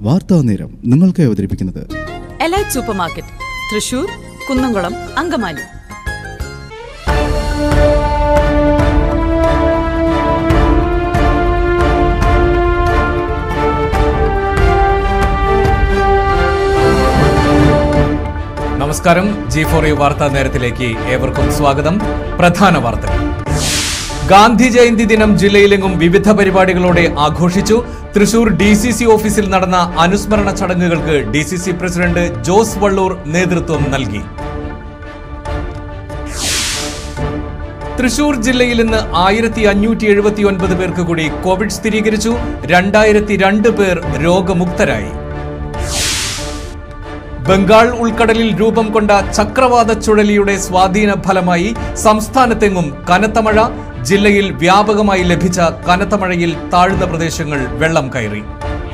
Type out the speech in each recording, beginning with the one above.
വാർത്താ നേരം നിങ്ങൾക്കായി അവതരിപ്പിക്കുന്നത് elite super market Thrissur Kunnamkulam Angamaly നമസ്കാരം ജി ഫോർ യു വാർത്താ നേരത്തിലേക്ക് ഏവർക്കും സ്വാഗതം പ്രധാന വാർത്തകൾ ഗാന്ധി ജയന്തി ദിനം ജില്ലയിലെങ്ങും വിവിധ പരിപാടികളോടെ ആഘോഷിച്ചു തൃശൂർ ഡി സി സി ഓഫീസിൽ നടന്ന അനുസ്മരണ ചടങ്ങുകൾക്ക് D C C president Jose Vallur നേതൃത്വം നൽകി തൃശൂർ ജില്ലയിൽ ഇന്ന് ആയിരത്തി അഞ്ഞൂറ്റി എഴുപത്തി ഒൻപത് പേർക്ക് കൂടി കോവിഡ് സ്ഥിരീകരിച്ചു രണ്ടായിരത്തി രണ്ട് പേർ രോഗമുക്തരായി ബംഗാൾ ഉൾക്കടലിൽ രൂപം കൊണ്ട ചക്രവാത ചുഴലിയുടെ സ്വാധീന ഫലമായി സംസ്ഥാനത്തെങ്ങും കനത്ത മഴ ജില്ലയിൽ വ്യാപകമായി ലഭിച്ച കനത്ത മഴയിൽ താഴ്ന്ന പ്രദേശങ്ങൾ വെള്ളം കയറി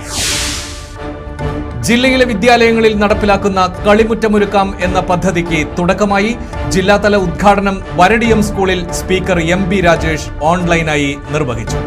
ജില്ലയിലെ വിദ്യാലയങ്ങളിൽ നടപ്പിലാക്കുന്ന കളിമുറ്റമൊരുക്കാം എന്ന പദ്ധതിക്ക് തുടക്കമായി ജില്ലാതല ഉദ്ഘാടനം വരടിയം സ്കൂളിൽ സ്പീക്കർ എം ബി രാജേഷ് ഓൺലൈനായി നിർവഹിച്ചു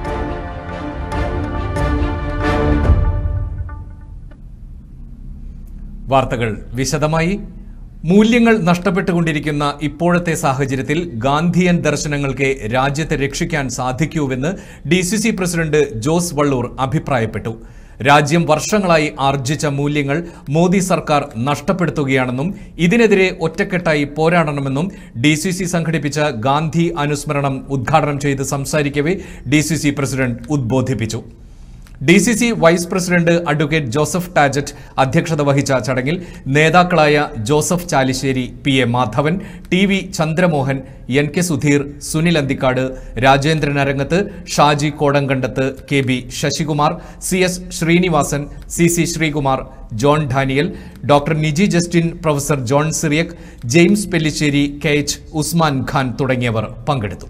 വാർത്തകൾ വിശദമായി മൂല്യങ്ങൾ നഷ്ടപ്പെട്ടുകൊണ്ടിരിക്കുന്ന ഇപ്പോഴത്തെ സാഹചര്യത്തിൽ ഗാന്ധിയൻ ദർശനങ്ങൾക്ക് രാജ്യത്തെ രക്ഷിക്കാൻ സാധിക്കൂവെന്ന് D C C president Jose Vallur അഭിപ്രായപ്പെട്ടു രാജ്യം വർഷങ്ങളായി ആർജിച്ച മൂല്യങ്ങൾ മോദി സർക്കാർ നഷ്ടപ്പെടുത്തുകയാണെന്നും ഇതിനെതിരെ ഒറ്റക്കെട്ടായി പോരാടണമെന്നും ഡി സി സി സംഘടിപ്പിച്ച ഗാന്ധി അനുസ്മരണം ഉദ്ഘാടനം ചെയ്ത് സംസാരിക്കവേ ഡി സി സി പ്രസിഡന്റ് ഉദ്ബോധിപ്പിച്ചു D C C vice president advocate Joseph Tajet അധ്യക്ഷത വഹിച്ച ചടങ്ങിൽ നേതാക്കളായ Joseph Chalissery P A Madhavan T V Chandramohan N K Sudheer Sunil Anthikkad Rajendran Arangath Shaji Kodankandath K B Sasikumar C S Srinivasan C C Sreekumar John Daniel doctor Niji Justin professor John Cyriac James Pellissery K H Usman Khan തുടങ്ങിയവർ പങ്കെടുത്തു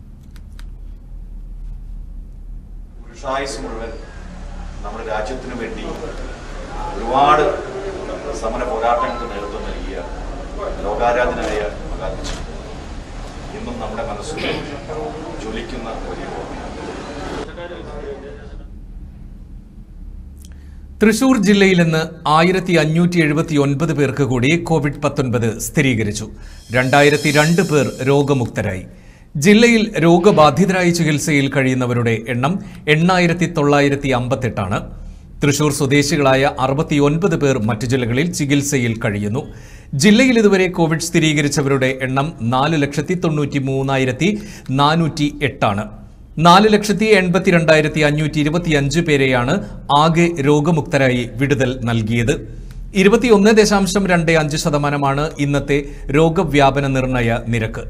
പുരുഷായുസ് മുഴുവൻ നമ്മുടെ രാജ്യത്തിന് വേണ്ടി ഒരുപാട് സമര പോരാട്ടങ്ങൾക്ക് നേതൃത്വം നൽകിയ ലോകാരാധനായ മഹാത്മജി ഇന്നും നമ്മുടെ മനസ്സിൽ ജ്വലിക്കുന്ന വലിയ ഓർമ്മയാണ് തൃശൂർ ജില്ലയിൽ ഇന്ന് ആയിരത്തി അഞ്ഞൂറ്റി എഴുപത്തി ഒൻപത് പേർക്ക് കൂടി കോവിഡ് പത്തൊൻപത് സ്ഥിരീകരിച്ചു രണ്ടായിരത്തി രണ്ട് പേർ രോഗമുക്തരായി ജില്ലയിൽ രോഗബാധിതരായി ചികിത്സയിൽ കഴിയുന്നവരുടെ എണ്ണം എണ്ണായിരത്തി തൊള്ളായിരത്തി അമ്പത്തെട്ടാണ് തൃശൂർ സ്വദേശികളായ അറുപത്തിയൊൻപത് പേർ മറ്റു ജില്ലകളിൽ ചികിത്സയിൽ കഴിയുന്നു ജില്ലയിൽ ഇതുവരെ കോവിഡ് സ്ഥിരീകരിച്ചവരുടെ എണ്ണം നാല് ലക്ഷത്തി തൊണ്ണൂറ്റി മൂന്നായിരത്തി നാനൂറ്റി എട്ടാണ് നാല് ലക്ഷത്തി എൺപത്തിരണ്ടായിരത്തി അഞ്ഞൂറ്റി ഇരുപത്തിയഞ്ച് പേരെയാണ് ആകെ രോഗമുക്തരായി വിടുതൽ നൽകിയത് ഇരുപത്തിയൊന്ന് ദശാംശം രണ്ട് അഞ്ച് ശതമാനമാണ് ഇന്നത്തെ രോഗവ്യാപന നിർണയ നിരക്ക്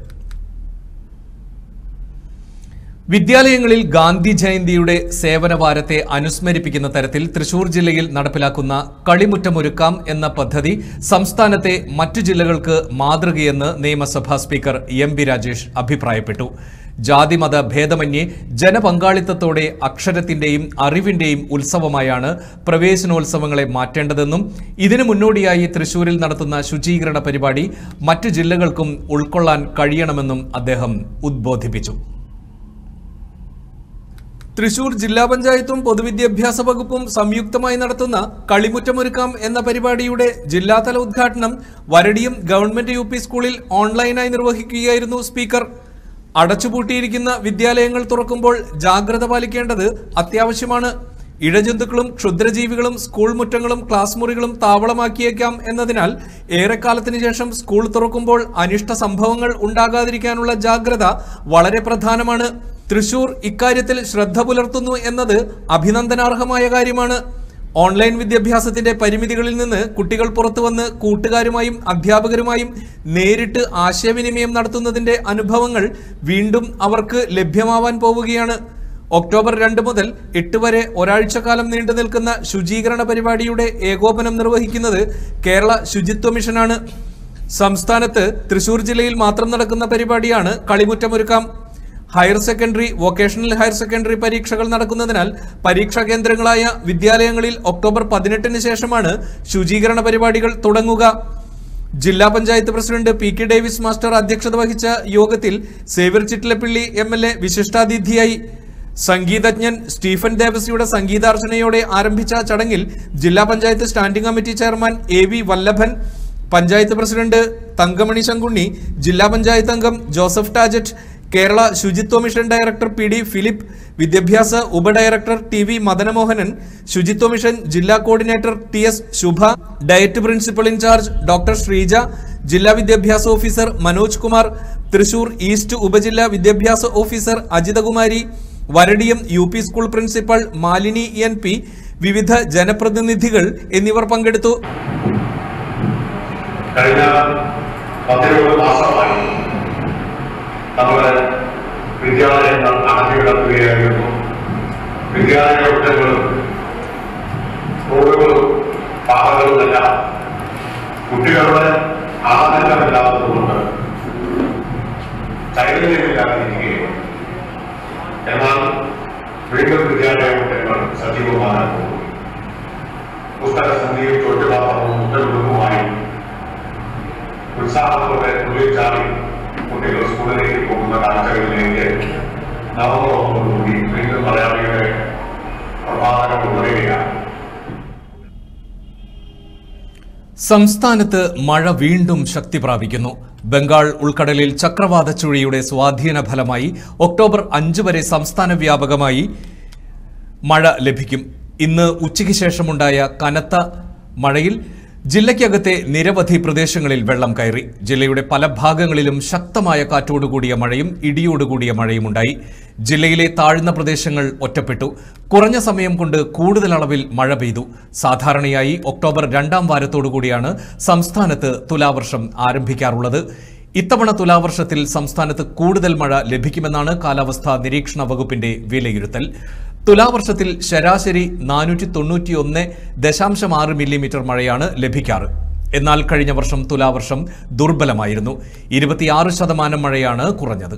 വിദ്യാലയങ്ങളിൽ ഗാന്ധി ജയന്തിയുടെ സേവനവാരത്തെ അനുസ്മരിപ്പിക്കുന്ന തരത്തിൽ തൃശൂർ ജില്ലയിൽ നടപ്പിലാക്കുന്ന കളിമുറ്റമൊരുക്കാം എന്ന പദ്ധതി സംസ്ഥാനത്തെ മറ്റു ജില്ലകൾക്ക് മാതൃകയെന്ന് നിയമസഭാ സ്പീക്കർ എം ബി രാജേഷ് അഭിപ്രായപ്പെട്ടു ജാതിമത ഭേദമന്യേ ജനപങ്കാളിത്തത്തോടെ അക്ഷരത്തിന്റെയും അറിവിന്റെയും ഉത്സവമായാണ് പ്രവേശനോത്സവങ്ങളെ മാറ്റേണ്ടതെന്നും ഇതിനു മുന്നോടിയായി തൃശൂരിൽ നടത്തുന്ന ശുചീകരണ പരിപാടി മറ്റു ജില്ലകൾക്കും ഉൾക്കൊള്ളാൻ കഴിയണമെന്നും അദ്ദേഹം ഉദ്ബോധിപ്പിച്ചു തൃശൂർ ജില്ലാ പഞ്ചായത്തും പൊതുവിദ്യാഭ്യാസ വകുപ്പും സംയുക്തമായി നടത്തുന്ന കളിമുറ്റമൊരുക്കാം എന്ന പരിപാടിയുടെ ജില്ലാതല ഉദ്ഘാടനം വരടിയും ഗവൺമെന്റ് യു പി സ്കൂളിൽ ഓൺലൈനായി നിർവഹിക്കുകയായിരുന്നു സ്പീക്കർ അടച്ചുപൂട്ടിയിരിക്കുന്ന വിദ്യാലയങ്ങൾ തുറക്കുമ്പോൾ ജാഗ്രത പാലിക്കേണ്ടത് അത്യാവശ്യമാണ് ഇഴജന്തുക്കളും ക്ഷുദ്രജീവികളും സ്കൂൾ മുറ്റങ്ങളും ക്ലാസ് മുറികളും താവളമാക്കിയേക്കാം എന്നതിനാൽ ഏറെക്കാലത്തിന് ശേഷം സ്കൂൾ തുറക്കുമ്പോൾ അനിഷ്ട സംഭവങ്ങൾ ഉണ്ടാകാതിരിക്കാനുള്ള ജാഗ്രത വളരെ പ്രധാനമാണ് തൃശൂർ ഇക്കാര്യത്തിൽ ശ്രദ്ധ പുലർത്തുന്നു എന്നത് അഭിനന്ദനാർഹമായ കാര്യമാണ് ഓൺലൈൻ വിദ്യാഭ്യാസത്തിന്റെ പരിമിതികളിൽ നിന്ന് കുട്ടികൾ പുറത്തുവന്ന് കൂട്ടുകാരുമായും അധ്യാപകരുമായും നേരിട്ട് ആശയവിനിമയം നടത്തുന്നതിന്റെ അനുഭവങ്ങൾ വീണ്ടും അവർക്ക് ലഭ്യമാവാൻ പോവുകയാണ് ഒക്ടോബർ രണ്ട് മുതൽ എട്ട് വരെ ഒരാഴ്ചക്കാലം നീണ്ടു നിൽക്കുന്ന ശുചീകരണ പരിപാടിയുടെ ഏകോപനം നിർവഹിക്കുന്നത് കേരള ശുചിത്വ മിഷനാണ് സംസ്ഥാനത്ത് തൃശൂർ ജില്ലയിൽ മാത്രം നടക്കുന്ന പരിപാടിയാണ് കളിമുറ്റമൊരുക്കാം higher secondary vocational higher secondary പരീക്ഷകൾ നടക്കുന്നതിനാൽ പരീക്ഷാ കേന്ദ്രങ്ങളായ വിദ്യാലയങ്ങളിൽ ഒക്ടോബർ പതിനെട്ടിന് ശേഷമാണ് ശുചീകരണ പരിപാടികൾ തുടങ്ങുക ജില്ലാ panchayat president P K Davis master അധ്യക്ഷത വഹിച്ച യോഗത്തിൽ Xavier Chittilappilly M L A വിശിഷ്ടാതിഥിയായി സംഗീതജ്ഞൻ സ്റ്റീഫൻ ദേവസിയുടെ സംഗീതാർച്ചനയോടെ ആരംഭിച്ച ചടങ്ങിൽ ജില്ലാ panchayat standing committee chairman A V Vallabhan panchayat president Thankamani Sankunni ജില്ലാ പഞ്ചായത്ത് അംഗം ജോസഫ് ടാജറ്റ് കേരള ശുചിത്വ mission director P D Philip വിദ്യാഭ്യാസ ഉപഡയറക്ടർ ടി വി മദനമോഹനൻ ശുചിത്വ മിഷൻ ജില്ലാ coordinator T S Subha DIET principal in charge doctor Sreeja ജില്ലാ വിദ്യാഭ്യാസ ഓഫീസർ മനോജ് കുമാർ തൃശൂർ ഈസ്റ്റ് ഉപജില്ലാ വിദ്യാഭ്യാസ officer Ajithakumari Varadiyam U P school principal Malini N P വിവിധ ജനപ്രതിനിധികൾ എന്നിവർ പങ്കെടുത്തു കഴിഞ്ഞ പത്തിരുപത് മാസമായി നമ്മൾ വിദ്യാലയങ്ങൾ അടഞ്ഞു കിടക്കുകയായിരുന്നു വിദ്യാലയങ്ങളും റോഡുകളും പാതകളുമെല്ലാം കുട്ടികളുടെ ആനന്ദമില്ലാത്തതുകൊണ്ട് ചൈതന്യമില്ലാതിരിക്കുകയും എന്നാൽ വീണ്ടും വിദ്യാലയ കുട്ടികൾ സജീവമാകാൻ പോകുന്നു പുസ്തക സന്ധിയും ചോറ്റുപാത്രവും ഉത്തരവുമായി ഉത്സാഹത്തോടെ ഉള്ളിൽ ചാടി കുട്ടികൾ സ്കൂളിലേക്ക് പോകുന്ന കാഴ്ചകളിലേക്ക് നവംബറോടുകൂടി വീണ്ടും മലയാളിയുടെ പ്രഭാതങ്ങൾ ഉണരുകയാണ് സംസ്ഥാനത്ത് മഴ വീണ്ടും ശക്തി പ്രാപിക്കുന്നു ബംഗാൾ ഉൾക്കടലിൽ ചക്രവാത ചുഴിയുടെ സ്വാധീന ഫലമായി ഒക്ടോബർ അഞ്ച് വരെ സംസ്ഥാന വ്യാപകമായി മഴ ലഭിക്കും ഇന്ന് ഉച്ചയ്ക്ക് ശേഷമുണ്ടായ കനത്ത മഴയിൽ ജില്ലയ്ക്കകത്തെ നിരവധി പ്രദേശങ്ങളിൽ വെള്ളം കയറി ജില്ലയുടെ പല ഭാഗങ്ങളിലും ശക്തമായ കാറ്റോടുകൂടിയ മഴയും ഇടിയോടുകൂടിയ മഴയും ഉണ്ടായി ജില്ലയിലെ താഴ്ന്ന പ്രദേശങ്ങൾ ഒറ്റപ്പെട്ടു കുറഞ്ഞ സമയം കൊണ്ട് കൂടുതൽ അളവിൽ മഴ പെയ്തു സാധാരണയായി ഒക്ടോബർ രണ്ടാം വാരത്തോടുകൂടിയാണ് സംസ്ഥാനത്ത് തുലാവർഷം ആരംഭിക്കാറുള്ളത് ഇത്തവണ തുലാവർഷത്തിൽ സംസ്ഥാനത്ത് കൂടുതൽ മഴ ലഭിക്കുമെന്നാണ് കാലാവസ്ഥാ നിരീക്ഷണ വകുപ്പിന്റെ വിലയിരുത്തൽ തുലാവർഷത്തിൽ ശരാശരി നാനൂറ്റി തൊണ്ണൂറ്റിയൊന്ന് ദശാംശം ആറ് മില്ലിമീറ്റർ മഴയാണ് ലഭിക്കാറ് എന്നാൽ കഴിഞ്ഞ വർഷം തുലാവർഷം ദുർബലമായിരുന്നു ഇരുപത്തിയാറ് ശതമാനം മഴയാണ് കുറഞ്ഞത്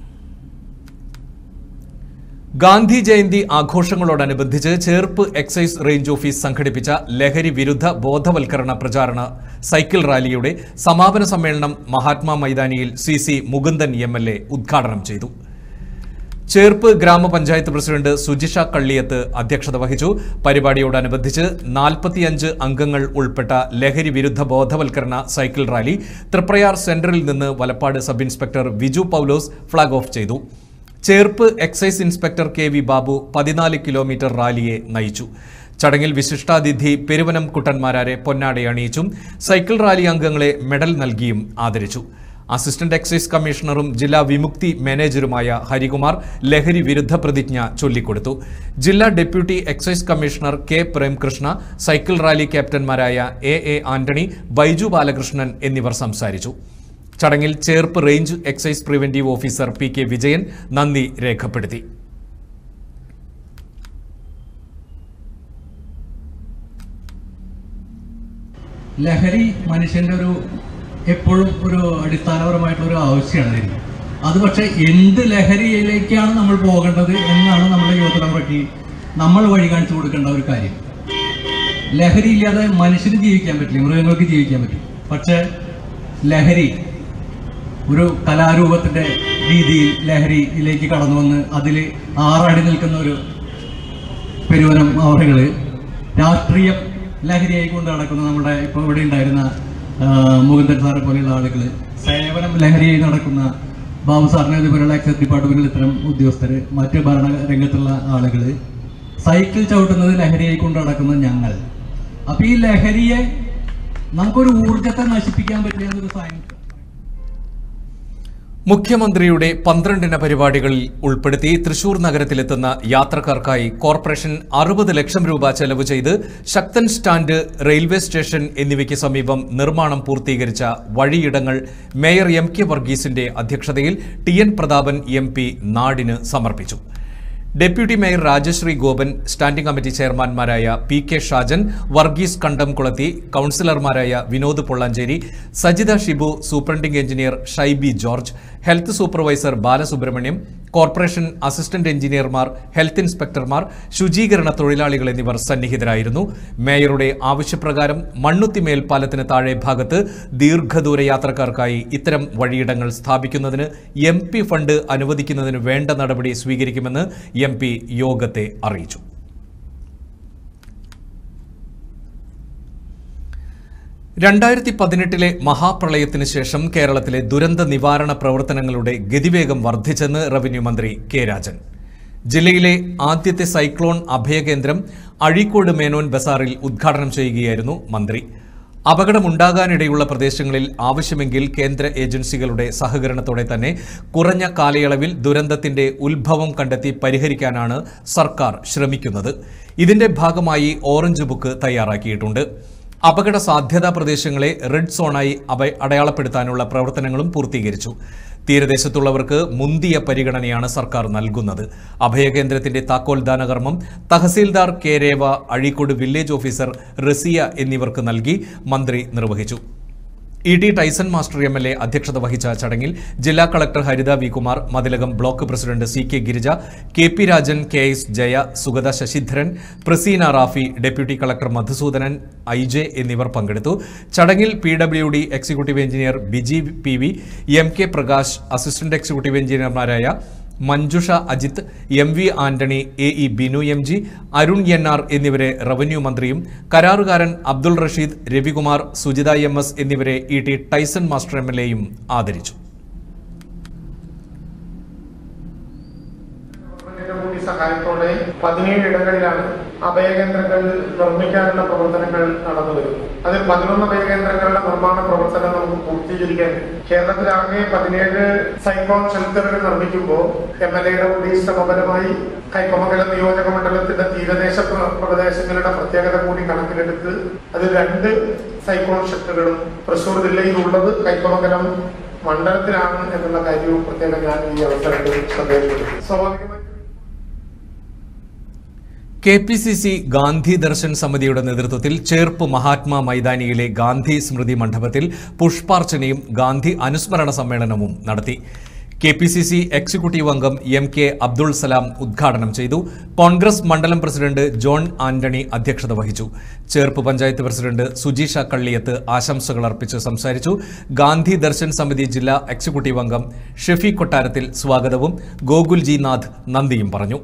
ഗാന്ധി ജയന്തി ആഘോഷങ്ങളോടനുബന്ധിച്ച് ചേർപ്പ് എക്സൈസ് റേഞ്ച് ഓഫീസ് സംഘടിപ്പിച്ച ലഹരി വിരുദ്ധ ബോധവൽക്കരണ പ്രചാരണ സൈക്കിൾ റാലിയുടെ സമാപന സമ്മേളനം മഹാത്മാ മൈതാനിയിൽ C C Mukundan M L A ഉദ്ഘാടനം ചെയ്തു ചേർപ്പ് ഗ്രാമപഞ്ചായത്ത് പ്രസിഡന്റ് സുജിഷ കള്ളിയത്ത് അധ്യക്ഷത വഹിച്ചു പരിപാടിയോടനുബന്ധിച്ച് നാൽപ്പത്തിയഞ്ച് അംഗങ്ങൾ ഉൾപ്പെട്ട ലഹരി വിരുദ്ധ ബോധവൽക്കരണ സൈക്കിൾ റാലി തൃപ്രയാർ സെന്ററിൽ നിന്ന് Valappad sub inspector Viju Paulose flag off ചെയ്തു Cherpu excise inspector K V Babu പതിനാല് കിലോമീറ്റർ റാലിയെ നയിച്ചു ചടങ്ങിൽ വിശിഷ്ടാതിഥി പെരുവനം കുട്ടന്മാരാരെ പൊന്നാടെ അണിയിച്ചും സൈക്കിൾ റാലി അംഗങ്ങളെ മെഡൽ നൽകിയും ആദരിച്ചു അസിസ്റ്റന്റ് എക്സൈസ് കമ്മീഷണറും ജില്ലാ വിമുക്തി മാനേജറുമായ ഹരികുമാർ ലഹരി വിരുദ്ധ പ്രതിജ്ഞ ചൊല്ലിക്കൊടുത്തു ജില്ലാ deputy excise commissioner K Premkrishna cycle rally ക്യാപ്റ്റന്മാരായ A A Antony Baiju Balakrishnan എന്നിവർ സംസാരിച്ചു ചടങ്ങിൽ Cherpu range excise preventive officer P K Vijayan നന്ദി രേഖപ്പെടുത്തി ലഹരി മനുഷ്യന്റെ ഒരു എപ്പോഴും ഒരു അടിസ്ഥാനപരമായിട്ടുള്ള ഒരു ആവശ്യമാണ് ഇതിന് അത് പക്ഷേ എന്ത് ലഹരിയിലേക്കാണ് നമ്മൾ പോകേണ്ടത് എന്നാണ് നമ്മുടെ യുവതലമുറയ്ക്ക് നമ്മൾ വഴി കാണിച്ചു കൊടുക്കേണ്ട ഒരു കാര്യം ലഹരി ഇല്ലാതെ മനുഷ്യന് ജീവിക്കാൻ പറ്റില്ല മൃഗങ്ങൾക്ക് ജീവിക്കാൻ പറ്റും പക്ഷേ ലഹരി ഒരു കലാരൂപത്തിന്റെ രീതിയിൽ ലഹരിയിലേക്ക് കടന്നു വന്ന് അതിൽ ആറാടി നിൽക്കുന്ന ഒരു പെരുവനം അവറുകള് രാഷ്ട്രീയം ലഹരിയായി കൊണ്ട് നടക്കുന്ന നമ്മുടെ ഇപ്പോൾ ഇവിടെ ഉണ്ടായിരുന്ന ആ, മുകുന്ദൻ സാറെ പോലെയുള്ള ആളുകൾ സേവനം ലഹരിയായി നടക്കുന്ന ബാബു സാറിനെ ഇതുപോലുള്ള എക്സൈസ് ഡിപ്പാർട്ട്മെന്റിൽ ഇത്തരം ഉദ്യോഗസ്ഥര് മറ്റ് ഭരണ രംഗത്തുള്ള ആളുകൾ സൈക്കിൾ ചവിട്ടുന്നത് ലഹരിയായി കൊണ്ട് നടക്കുന്ന ഞങ്ങൾ അപ്പൊ ഈ ലഹരിയെ നമുക്കൊരു ഊർജത്തെ നശിപ്പിക്കാൻ പറ്റില്ല എന്നൊരു സയൻസ് മുഖ്യമന്ത്രിയുടെ പന്ത്രണ്ടിന പരിപാടികളിൽ ഉൾപ്പെടുത്തി തൃശൂർ നഗരത്തിലെത്തുന്ന യാത്രക്കാർക്കായി കോർപ്പറേഷൻ അറുപത് ലക്ഷം രൂപ ചെലവ് ചെയ്ത് ശക്തൻ സ്റ്റാൻഡ് റെയിൽവേ സ്റ്റേഷൻ എന്നിവയ്ക്ക് സമീപം നിർമ്മാണം പൂർത്തീകരിച്ച വഴിയിടങ്ങൾ മേയർ എം കെ വർഗീസിന്റെ അധ്യക്ഷതയിൽ T N Prathapan M P നാടിന് സമർപ്പിച്ചു deputy mayor Rajasree Gopan standing committee ചെയർമാൻമാരായ പി കെ ഷാജൻ വർഗീസ് കണ്ടംകുളത്തി കൌൺസിലർമാരായ Vinod Pollanchery Sajitha Shibu superintending engineer Shaiby George health supervisor Balasubramaniam corporation assistant എഞ്ചിനീയർമാർ ഹെൽത്ത് ഇൻസ്പെക്ടർമാർ ശുചീകരണ തൊഴിലാളികൾ എന്നിവർ സന്നിഹിതരായിരുന്നു മേയറുടെ ആവശ്യപ്രകാരം മണ്ണുത്തിമേൽ പാലത്തിന് താഴെ ഭാഗത്ത് ദീർഘദൂര യാത്രക്കാർക്കായി ഇത്തരം വഴിയിടങ്ങൾ സ്ഥാപിക്കുന്നതിന് എം പി ഫണ്ട് അനുവദിക്കുന്നതിന് വേണ്ട നടപടി സ്വീകരിക്കുമെന്ന് എം പി യോഗത്തെ അറിയിച്ചു രണ്ടായിരത്തി പതിനെട്ടിലെ മഹാപ്രളയത്തിന് ശേഷം കേരളത്തിലെ ദുരന്ത നിവാരണ പ്രവർത്തനങ്ങളുടെ ഗതിവേഗം വർദ്ധിച്ചെന്ന് റവന്യൂ മന്ത്രി കെ രാജൻ ജില്ലയിലെ ആദ്യത്തെ സൈക്ലോൺ അഭയകേന്ദ്രം അഴീക്കോട് മേനോൻ ബസാറിൽ ഉദ്ഘാടനം ചെയ്യുകയായിരുന്നു മന്ത്രി അപകടമുണ്ടാകാനിടയുള്ള പ്രദേശങ്ങളിൽ ആവശ്യമെങ്കിൽ കേന്ദ്ര ഏജൻസികളുടെ സഹകരണത്തോടെ തന്നെ കുറഞ്ഞ കാലയളവിൽ ദുരന്തത്തിന്റെ ഉത്ഭവം കണ്ടെത്തി പരിഹരിക്കാനാണ് സർക്കാർ ശ്രമിക്കുന്നത് ഇതിന്റെ ഭാഗമായി ഓറഞ്ച് ബുക്ക് തയ്യാറാക്കിയിട്ടുണ്ട് അപകട സാധ്യതാ പ്രദേശങ്ങളെ റെഡ് സോണായി അപ- അടയാളപ്പെടുത്താനുള്ള പ്രവർത്തനങ്ങളും പൂർത്തീകരിച്ചു തീരദേശത്തുള്ളവർക്ക് മുന്തിയ പരിഗണനയാണ് സർക്കാർ നൽകുന്നത് അഭയകേന്ദ്രത്തിന്റെ താക്കോൽദാന കർമ്മം tahsildar K Reva Azhikode village officer Rasiya എന്നിവർക്ക് നൽകി മന്ത്രി നിർവഹിച്ചു E T Tyson master M L A അധ്യക്ഷത വഹിച്ച ചടങ്ങിൽ ജില്ലാ collector Haritha V Kumar Mathilakam block president C K Girija K P Rajan K S Jaya Sugatha Sasidharan Praseena Rafi deputy collector Madhusoodanan I J എന്നിവർ പങ്കെടുത്തു ചടങ്ങിൽ P W D executive engineer Biji P V M K Prakash assistant executive എഞ്ചിനീയർമാരായ Manjusha Ajith M V Antony A E Binu M G Arun N R എന്നിവരെ revenue മന്ത്രിയും കരാറുകാരൻ Abdul Rasheed Ravikumar Sujitha M S എന്നിവരെ E T Tyson master M L എയും ആദരിച്ചു ഗവൺമെന്റിന്റെ കൂടി സഹായത്തോടെ പതിനേഴ് ഇടങ്ങളിലാണ് അഭയകേന്ദ്രങ്ങൾ നിർമ്മിക്കാനുള്ള പ്രവർത്തനങ്ങൾ നടന്നു വരുന്നത് അതിൽ പതിനൊന്ന് അഭയകേന്ദ്രങ്ങളുടെ നിർമ്മാണ പ്രവർത്തനം നമുക്ക് പൂർത്തീകരിക്കാൻ കേരളത്തിലാകെ പതിനേഴ് സൈക്ലോൺ ഷെൽട്ടറുകൾ നിർമ്മിക്കുമ്പോൾ എം എൽ എയുടെ കൂടി ശ്രമപരമായി കൈപ്പമംഗലം നിയോജക മണ്ഡലത്തിന്റെ തീരദേശ പ്ര- പ്രദേശങ്ങളുടെ പ്രത്യേകത കൂടി കണക്കിലെടുത്ത് അത് രണ്ട് സൈക്ലോൺ ഷെൽട്ടറുകളും തൃശൂർ ജില്ലയിലുള്ളത് കൈപ്പമംഗലം മണ്ഡലത്തിലാണ് എന്നുള്ള കാര്യവും പ്രത്യേകം ഞാൻ ഈ അവസരത്തിൽ ശ്രദ്ധയിൽപ്പെടുത്തി സ്വാഭാവികമായും K P C C Gandhi Darshan സമിതിയുടെ നേതൃത്വത്തിൽ ചേർപ്പ് മഹാത്മാ മൈതാനിയിലെ ഗാന്ധി സ്മൃതി മണ്ഡപത്തിൽ പുഷ്പാർച്ചനയും ഗാന്ധി അനുസ്മരണ സമ്മേളനവും നടത്തി K P C C executive അംഗം എം കെ അബ്ദുൾ സലാം ഉദ്ഘാടനം ചെയ്തു കോൺഗ്രസ് മണ്ഡലം പ്രസിഡന്റ് ജോൺ ആന്റണി അധ്യക്ഷത വഹിച്ചു ചേർപ്പ് പഞ്ചായത്ത് പ്രസിഡന്റ് സുജീഷ കള്ളിയത്ത് ആശംസകൾ അർപ്പിച്ച് സംസാരിച്ചു ഗാന്ധി ദർശൻ സമിതി ജില്ലാ എക്സിക്യൂട്ടീവ് അംഗം ഷെഫി കൊട്ടാരത്തിൽ സ്വാഗതവും ഗോകുൽജി നാഥ് നന്ദിയും പറഞ്ഞു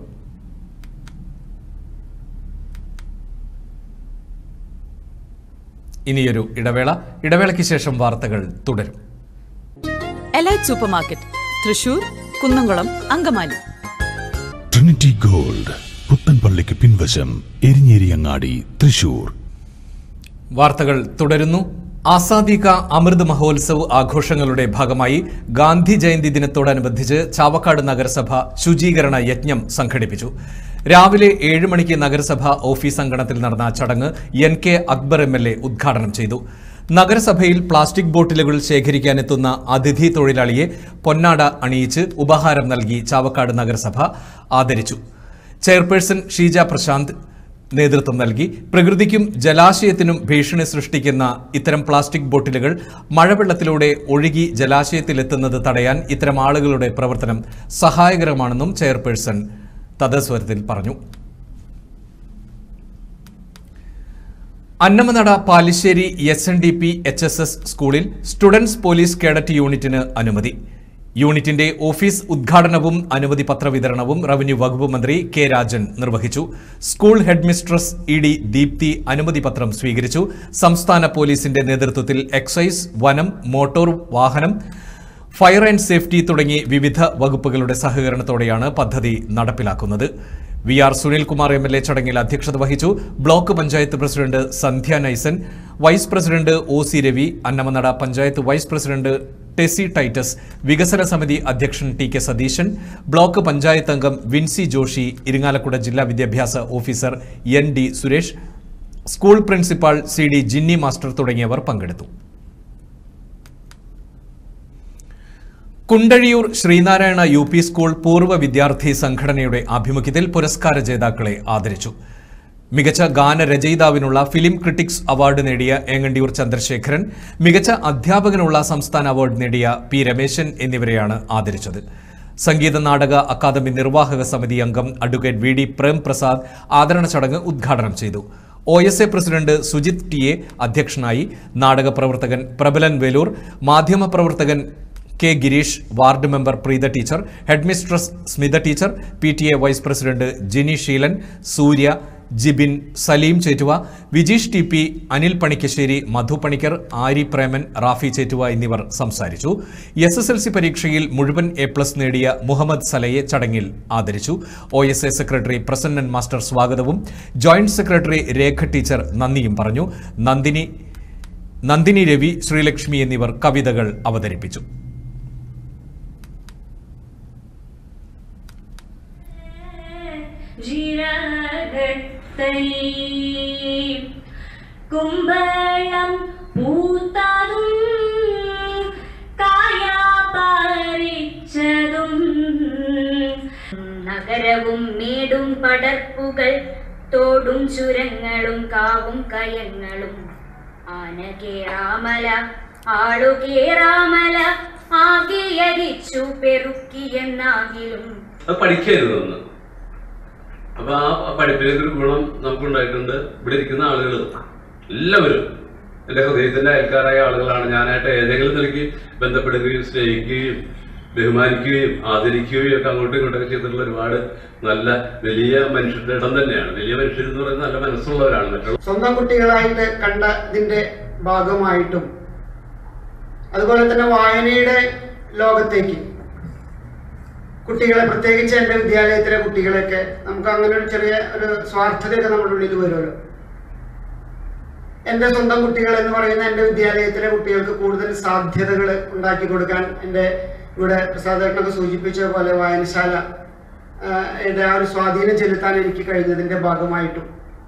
ഇനിയൊരു ഇടവേള ഇടവേളയ്ക്ക് ശേഷം വാർത്തകൾ തുടരും elite super market Thrissur Kunnamkulam Angamaly Trinity gold പുത്തൻപള്ളിക്ക് പിൻവശം എരിഞ്ഞേരിയങ്ങാടി തൃശൂർ വാർത്തകൾ തുടരുന്നു ആസാദി കാ അമൃത് മഹോത്സവ് ആഘോഷങ്ങളുടെ ഭാഗമായി ഗാന്ധി ജയന്തി ദിനത്തോടനുബന്ധിച്ച് ചാവക്കാട് നഗരസഭ ശുചീകരണ യജ്ഞം സംഘടിപ്പിച്ചു രാവിലെ ഏഴ് മണിക്ക് നഗരസഭ ഓഫീസ് അങ്കണത്തിൽ നടന്ന ചടങ്ങ് N K Akbar M L A ഉദ്ഘാടനം ചെയ്തു നഗരസഭയിൽ പ്ലാസ്റ്റിക് ബോട്ടിലുകൾ ശേഖരിക്കാനെത്തുന്ന അതിഥി തൊഴിലാളിയെ പൊന്നാട അണിയിച്ച് ഉപഹാരം നൽകി ചാവക്കാട് നഗരസഭ ആദരിച്ചു ചെയർപേഴ്സൺ ഷീജ പ്രശാന്ത് നേതൃത്വം നൽകി പ്രകൃതിക്കും ജലാശയത്തിനും ഭീഷണി സൃഷ്ടിക്കുന്ന ഇത്തരം പ്ലാസ്റ്റിക് ബോട്ടിലുകൾ മഴവെള്ളത്തിലൂടെ ഒഴുകി ജലാശയത്തിലെത്തുന്നത് തടയാൻ ഇത്തരം ആളുകളുടെ പ്രവർത്തനം സഹായകരമാണെന്നും ചെയർപേഴ്സൺ തദസ്വരത്തിൽ പറഞ്ഞു Annamanada Palissery S N D P H S S സ്കൂളിൽ സ്റ്റുഡൻസ് പോലീസ് കേഡറ്റ് യൂണിറ്റിന് അനുമതി യൂണിറ്റിന്റെ ഓഫീസ് ഉദ്ഘാടനവും അനുമതി പത്ര വിതരണവും റവന്യൂ വകുപ്പ് മന്ത്രി കെ രാജൻ നിർവഹിച്ചു school head mistress E D Deepthi അനുമതി പത്രം സ്വീകരിച്ചു സംസ്ഥാന പോലീസിന്റെ നേതൃത്വത്തിൽ എക്സൈസ് വനം മോട്ടോർ വാഹനം ഫയർ ആൻഡ് സേഫ്റ്റി തുടങ്ങി വിവിധ വകുപ്പുകളുടെ സഹകരണത്തോടെയാണ് പദ്ധതി നടപ്പിലാക്കുന്നത് V R Sunilkumar M L A ചടങ്ങിൽ അധ്യക്ഷത വഹിച്ചു block panchayat president Sandhya Naisan vice president O C Ravi Annamanada panchayat vice president Tessy Titus വികസന സമിതി അധ്യക്ഷൻ T K Satheesan block panchayat അംഗം വിൻസി ജോഷി ഇരിങ്ങാലക്കുട ജില്ലാ വിദ്യാഭ്യാസ officer N D Suresh school principal C D Jinni master തുടങ്ങിയവർ പങ്കെടുത്തു Kundazhiyur Sreenarayana U P school പൂർവ്വ വിദ്യാർത്ഥി സംഘടനയുടെ ആഭിമുഖ്യത്തിൽ പുരസ്കാര ജേതാക്കളെ ആദരിച്ചു മികച്ച ഗാനരചയിതാവിനുള്ള ഫിലിം ക്രിട്ടിക്സ് അവാർഡ് നേടിയ ഏങ്ങണ്ടിയൂർ ചന്ദ്രശേഖരൻ മികച്ച അധ്യാപകനുള്ള സംസ്ഥാന അവാർഡ് നേടിയ പി രമേശൻ എന്നിവരെയാണ് ആദരിച്ചത് സംഗീത നാടക അക്കാദമി നിർവാഹക സമിതി അംഗം advocate V D Prem Prasad ആദരണ ചടങ്ങ് ഉദ്ഘാടനം ചെയ്തു O S A president Sujith T A അധ്യക്ഷനായി നാടക പ്രവർത്തകൻ പ്രബലൻ വേലൂർ മാധ്യമപ്രവർത്തകൻ K Girish ward member Preetha teacher headmistress Smitha teacher P T A vice president Jini Sheelan Surya Jibin Saleem Chettuva Vijeesh T P Anil Panikkassery Madhu Panicker Ari Preman Rafi Chettuva എന്നിവർ സംസാരിച്ചു എസ് എസ് എൽ സി പരീക്ഷയിൽ മുഴുവൻ എ പ്ലസ് നേടിയ മുഹമ്മദ് സലയെ ചടങ്ങിൽ ആദരിച്ചു O S A secretary Prasannan master സ്വാഗതവും ജോയിന്റ് സെക്രട്ടറി രേഖ ടീച്ചർ നന്ദിയും പറഞ്ഞു നന്ദിനി നന്ദിനി രവി ശ്രീലക്ഷ്മി എന്നിവർ കവിതകൾ അവതരിപ്പിച്ചു ജിരകത്തൈ കുമ്പളം പൂത്തതും കായാപറിച്ചതും നഗരവും മേടും പടർപ്പുകൾ തോടും ചുരങ്ങളും കാവും കയങ്ങളും ആന കേറാമല ആളു കേറാമല ആകെയരിച്ചു പെറുക്കിയെന്നാകിലും അത് പഠിക്കായിരുന്നു അന്ന് അപ്പൊ ആ പഠിപ്പിലേക്ക് ഒരു ഗുണം നമുക്കുണ്ടായിട്ടുണ്ട് ഇവിടെ ഇരിക്കുന്ന ആളുകൾ എല്ലാവരും എന്റെ ഹൃദയത്തിന്റെ അയൽക്കാരായ ആളുകളാണ് ഞാനായിട്ട് ഏതെങ്കിലും നിലയ്ക്ക് ബന്ധപ്പെടുകയും സ്നേഹിക്കുകയും ബഹുമാനിക്കുകയും ആദരിക്കുകയും ഒക്കെ അങ്ങോട്ടും ഇങ്ങോട്ടൊക്കെ ചെയ്തിട്ടുള്ള ഒരുപാട് നല്ല വലിയ മനുഷ്യരുടെ ഇടം തന്നെയാണ് വലിയ മനുഷ്യർ എന്ന് പറയുന്നത് നല്ല മനസ്സുള്ളവരാണ് മറ്റുള്ള സ്വന്തം കുട്ടികളായിട്ട് കണ്ടതിന്റെ ഭാഗമായിട്ടും അതുപോലെ തന്നെ വായനയുടെ ലോകത്തേക്ക് കുട്ടികളെ പ്രത്യേകിച്ച് എൻ്റെ വിദ്യാലയത്തിലെ കുട്ടികളെയൊക്കെ നമുക്ക് അങ്ങനെ ഒരു ചെറിയ ഒരു സ്വാർത്ഥതയൊക്കെ നമ്മുടെ ഉള്ളിൽ വരുമല്ലോ എൻ്റെ സ്വന്തം കുട്ടികൾ എന്ന് പറയുന്ന എൻ്റെ വിദ്യാലയത്തിലെ കുട്ടികൾക്ക് കൂടുതൽ സാധ്യതകൾ ഉണ്ടാക്കി കൊടുക്കാൻ എൻ്റെ ഇവിടെ പ്രസാദേട്ടനൊക്കെ സൂചിപ്പിച്ച പോലെ വായനശാല ആ, യുടെ ആ ഒരു സ്വാധീനം ചെലുത്താൻ എനിക്ക് കഴിഞ്ഞതിൻ്റെ ഭാഗമായിട്ടും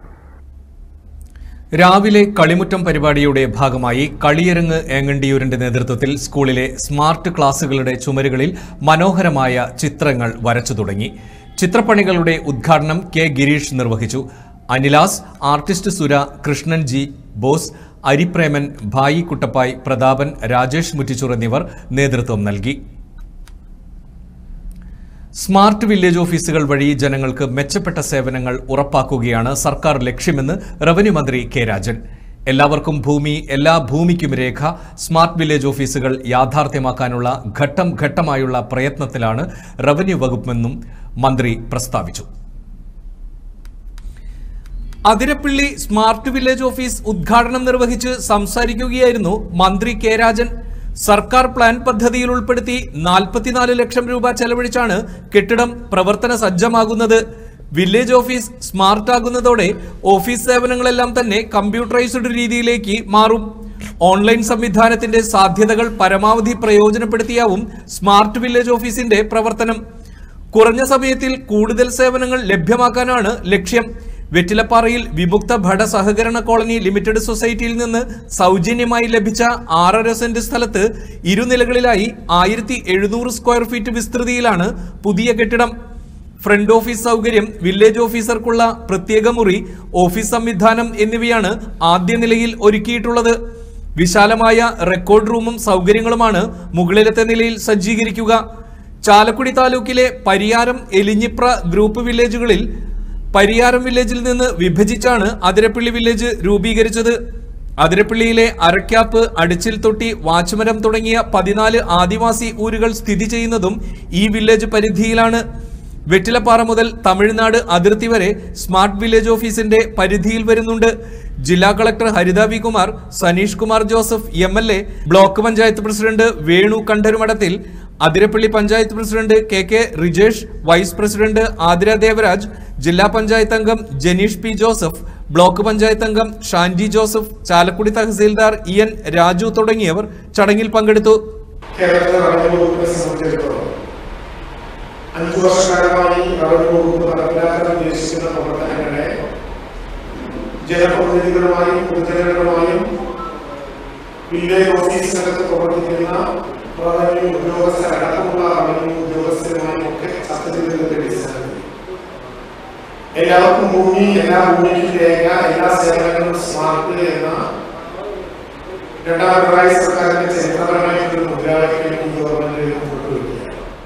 രാവിലെ കളിമുറ്റം പരിപാടിയുടെ ഭാഗമായി കളിയരങ്ങ് ഏങ്ങണ്ടിയൂരിന്റെ നേതൃത്വത്തിൽ സ്കൂളിലെ സ്മാർട്ട് ക്ലാസുകളുടെ ചുമരുകളിൽ മനോഹരമായ ചിത്രങ്ങൾ വരച്ചു തുടങ്ങി ചിത്രപ്പണികളുടെ ഉദ്ഘാടനം കെ ഗിരീഷ് നിർവഹിച്ചു അനിലാസ് ആർട്ടിസ്റ്റ് സുര കൃഷ്ണൻ ജി ബോസ് അരിപ്രേമൻ ഭായി കുട്ടപ്പായ് പ്രതാപൻ രാജേഷ് മുറ്റിച്ചൂർ എന്നിവർ നേതൃത്വം നൽകി സ്മാർട്ട് വില്ലേജ് ഓഫീസുകൾ വഴി ജനങ്ങൾക്ക് മെച്ചപ്പെട്ട സേവനങ്ങൾ ഉറപ്പാക്കുകയാണ് സർക്കാർ ലക്ഷ്യമെന്ന് റവന്യൂ മന്ത്രി കെ രാജൻ എല്ലാവർക്കും ഭൂമി എല്ലാ ഭൂമിക്കും രേഖ സ്മാർട്ട് വില്ലേജ് ഓഫീസുകൾ യാഥാർത്ഥ്യമാക്കാനുള്ള ഘട്ടം ഘട്ടമായുള്ള പ്രയത്നത്തിലാണ് റവന്യൂ വകുപ്പെന്നും മന്ത്രി പ്രസ്താവിച്ചു അതിരപ്പള്ളി സ്മാർട്ട് വില്ലേജ് ഓഫീസ് ഉദ്ഘാടനം നിർവഹിച്ച് സംസാരിക്കുകയായിരുന്നു മന്ത്രി കെ രാജൻ സർക്കാർ പ്ലാൻ പദ്ധതിയിൽ ഉൾപ്പെടുത്തി നാൽപ്പത്തിനാല് ലക്ഷം രൂപ ചെലവഴിച്ചാണ് കെട്ടിടം പ്രവർത്തന സജ്ജമാകുന്നത് വില്ലേജ് ഓഫീസ് സ്മാർട്ട് ആകുന്നതോടെ ഓഫീസ് സേവനങ്ങളെല്ലാം തന്നെ കമ്പ്യൂട്ടറൈസ്ഡ് രീതിയിലേക്ക് മാറും ഓൺലൈൻ സംവിധാനത്തിന്റെ സാധ്യതകൾ പരമാവധി പ്രയോജനപ്പെടുത്തിയാവും സ്മാർട്ട് വില്ലേജ് ഓഫീസിന്റെ പ്രവർത്തനം കുറഞ്ഞ സമയത്തിൽ കൂടുതൽ സേവനങ്ങൾ ലഭ്യമാക്കാനാണ് ലക്ഷ്യം വെറ്റിലപ്പാറയിൽ വിമുക്ത ഭട സഹകരണ കോളനി ലിമിറ്റഡ് സൊസൈറ്റിയിൽ നിന്ന് സൗജന്യമായി ലഭിച്ച ആറര സെന്റ് സ്ഥലത്ത് ഇരുനിലകളിലായി ആയിരത്തി എഴുന്നൂറ് സ്ക്വയർ ഫീറ്റ് വിസ്തൃതിയിലാണ് പുതിയ കെട്ടിടം ഫ്രണ്ട് ഓഫീസ് സൗകര്യം വില്ലേജ് ഓഫീസർക്കുള്ള പ്രത്യേക മുറി ഓഫീസ് സംവിധാനം എന്നിവയാണ് ആദ്യ നിലയിൽ ഒരുക്കിയിട്ടുള്ളത് വിശാലമായ റെക്കോർഡ് റൂമും സൗകര്യങ്ങളുമാണ് മുകളിലത്തെ നിലയിൽ സജ്ജീകരിക്കുക ചാലക്കുടി താലൂക്കിലെ പരിയാരം എലിഞ്ഞിപ്ര ഗ്രൂപ്പ് വില്ലേജുകളിൽ പരിയാരം വില്ലേജിൽ നിന്ന് വിഭജിച്ചാണ് അതിരപ്പള്ളി വില്ലേജ് രൂപീകരിച്ചത് അതിരപ്പള്ളിയിലെ അരക്കാപ്പ് അടിച്ചിൽ തൊട്ടി വാച്ചുമരം തുടങ്ങിയ പതിനാല് ആദിവാസി ഊരുകൾ സ്ഥിതി ചെയ്യുന്നതും ഈ വില്ലേജ് പരിധിയിലാണ് വെറ്റിലപ്പാറ മുതൽ തമിഴ്നാട് അതിർത്തി വരെ സ്മാർട്ട് വില്ലേജ് ഓഫീസിന്റെ പരിധിയിൽ വരുന്നുണ്ട് ജില്ലാ collector Haritha V Kumar Saneesh Kumar Joseph M L A block panchayat president Venu Kandarumadathil Athirappilly panchayat president K K Rijesh vice president Athira Devaraj ജില്ലാ പഞ്ചായത്ത് അംഗം Janeesh P Joseph block panchayat അംഗം Shanji Joseph Chalakudy tahsildar E N Raju തുടങ്ങിയവർ ചടങ്ങിൽ പങ്കെടുത്തു കേരളത്തിലെ റവന്യൂ വകുപ്പിനെ സംബന്ധിച്ചിടത്തോളം അഞ്ചു വർഷക്കാലമായി റവന്യൂ വകുപ്പ് നടപ്പിലാക്കാൻ ഉദ്ദേശിക്കുന്ന പ്രവർത്തനങ്ങളെ ജനപ്രതിനിധികളുമായും പൊതുജനങ്ങളുമായും വില്ലേജ് ഓഫീസിനകത്ത് പ്രവർത്തിക്കുന്ന റവന്യൂ ഉദ്യോഗസ്ഥരടക്കമുള്ള റവന്യൂ ഉദ്യോഗസ്ഥരുമായും ഒക്കെ ചർച്ച ചെയ്തതിന്റെ അടിസ്ഥാനത്തിൽ എല്ലാവർക്കും ഭൂമി എല്ലാ ഭൂമിക്കും രേഖ എല്ലാ സേവനങ്ങളും സ്മാർട്ട് എന്ന രണ്ടാം പിണറായി സർക്കാരിന്റെ ചരിത്രപരമായിട്ടുള്ള ഒരു മുദ്രാവാക്യം ഈ ഗവൺമെന്റ് കൊണ്ടുവരികയാണ്